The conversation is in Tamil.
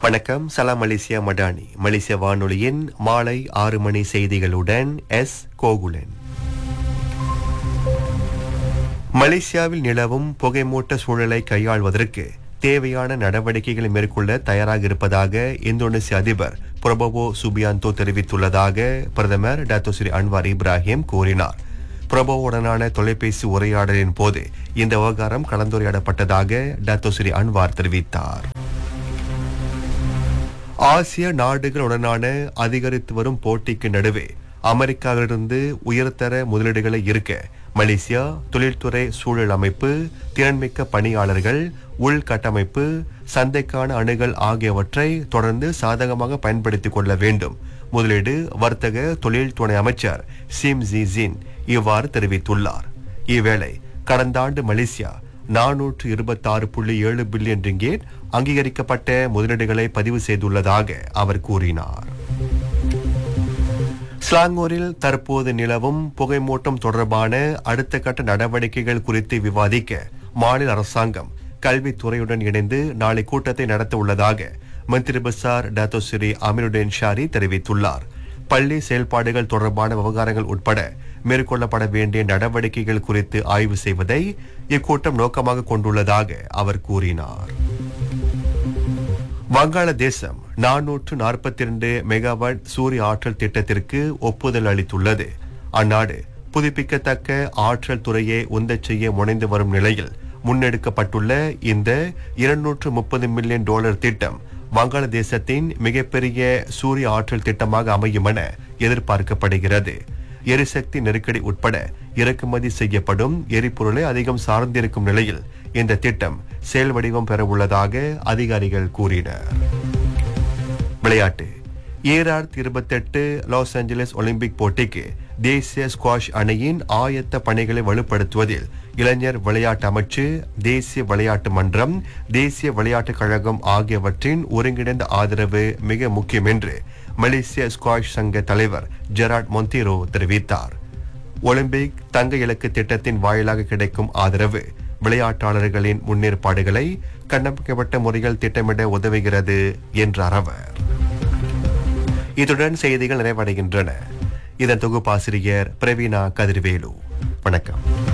வணக்கம் சலாம் மலேசியா மடானி மலேசிய வானொலியின் மாலை ஆறு மணி செய்திகளுடன் எஸ் கோகுலன் மலேசியாவில் நிலவும் புகைமூட்ட சூழலை கையாள்வதற்கு தேவையான நடவடிக்கைகளை மேற்கொள்ள தயாராக இருப்பதாக இந்தோனேசிய அதிபர் பிரபவோ சுபியாந்தோ தெரிவித்துள்ளதாக பிரதமர் டாக்டர் ஸ்ரீ அன்வார் இப்ராஹிம் கூறினார் பிரபோவுடனான தொலைபேசி உரையாடலின் போது இந்த விவகாரம் கலந்துரையாடப்பட்டதாக டாக்டர் ஸ்ரீ அன்வார் தெரிவித்தார் ஆசிய நாடுகளுடனான அதிகரித்து வரும் போட்டிக்கு நடுவே அமெரிக்காவிலிருந்து உயர்தர முதலீடுகளை இருக்க மலேசியா தொழில்துறை சூழல் அமைப்பு திறன்மிக்க பணியாளர்கள் உள்கட்டமைப்பு சந்தைக்கான அணுகல் ஆகியவற்றை தொடர்ந்து சாதகமாக பயன்படுத்திக் கொள்ள வேண்டும் முதலீடு வர்த்தக தொழில் துணை அமைச்சர் சிம் ஜின் இவ்வாறு தெரிவித்துள்ளார் இவ்வேளை கடந்த ஆண்டு மலேசியா நானூற்று இருபத்தாறு புள்ளி ஏழு பில்லியன் ரிங்கேட் அங்கீகரிக்கப்பட்ட முதலீடுகளை பதிவு செய்துள்ளதாக அவர் கூறினார் ஸ்லாங்கூரில் தற்போது நிலவும் புகைமூட்டம் தொடர்பான அடுத்த கட்ட நடவடிக்கைகள் குறித்து விவாதிக்க மாநில அரசாங்கம் கல்வித்துறையுடன் இணைந்து நாளை கூட்டத்தை நடத்த உள்ளதாக மந்திரி பசார் டாத்தோ ஸ்ரீ அமீனுடன் ஷாரி தெரிவித்துள்ளார் பள்ளி செயல்பாடுகள் தொடர்பான விவகாரங்கள் உட்பட மேற்கொள்ளப்பட வேண்டிய நடவடிக்கைகள் குறித்து ஆய்வு செய்வதை இக்கூட்டம் நோக்கமாக கொண்டுள்ளதாக அவர் கூறினார் வங்காளதேசம் நானூற்று நாற்பத்தி இரண்டு மெகாவாட் சூரிய ஆற்றல் திட்டத்திற்கு ஒப்புதல் அளித்துள்ளது அந்நாடு புதுப்பிக்கத்தக்க ஆற்றல் துறையை உந்தச் செய்ய முனைந்து வரும் நிலையில் முன்னெடுக்கப்பட்டுள்ள இந்த இருநூற்று முப்பது மில்லியன் டாலர் திட்டம் வங்காளதேசத்தின் மிகப்பெரிய சூரிய ஆற்றல் திட்டமாக அமையும் என எதிர்பார்க்கப்படுகிறது எரிசக்தி நெருக்கடி உட்பட இறக்குமதி செய்யப்படும் எரிபொருளை அதிகம் சார்ந்திருக்கும் நிலையில் இந்த திட்டம் செயல் வடிவம் பெற உள்ளதாக அதிகாரிகள் கூறினர் விளையாட்டு ஈராயிரத்தி இருபத்தெட்டு லாஸ் ஏஞ்சலஸ் ஒலிம்பிக் போட்டிக்கு தேசிய ஸ்குவாஷ் அணியின் ஆயத்த பணிகளை வலுப்படுத்துவதில் இளைஞர் விளையாட்டு அமைச்சு தேசிய விளையாட்டு மன்றம் தேசிய விளையாட்டுக் கழகம் ஆகியவற்றின் ஒருங்கிணைந்த ஆதரவு மிக முக்கியம் என்று மலேசிய ஸ்குவாஷ் சங்க தலைவர் ஜெராட் மொந்தீரோ தெரிவித்தார் ஒலிம்பிக் தங்க இலக்கு திட்டத்தின் வாயிலாக கிடைக்கும் ஆதரவு விளையாட்டாளர்களின் முன்னேற்பாடுகளை கண்ணமைக்கப்பட்ட முறையில் திட்டமிட உதவுகிறது என்றார் அவர் இத்துடன் செய்திகள் நிறைவடைகின்றன இதன் தொகுப்பாசிரியர் பிரவீனா கதிர்வேலு வணக்கம்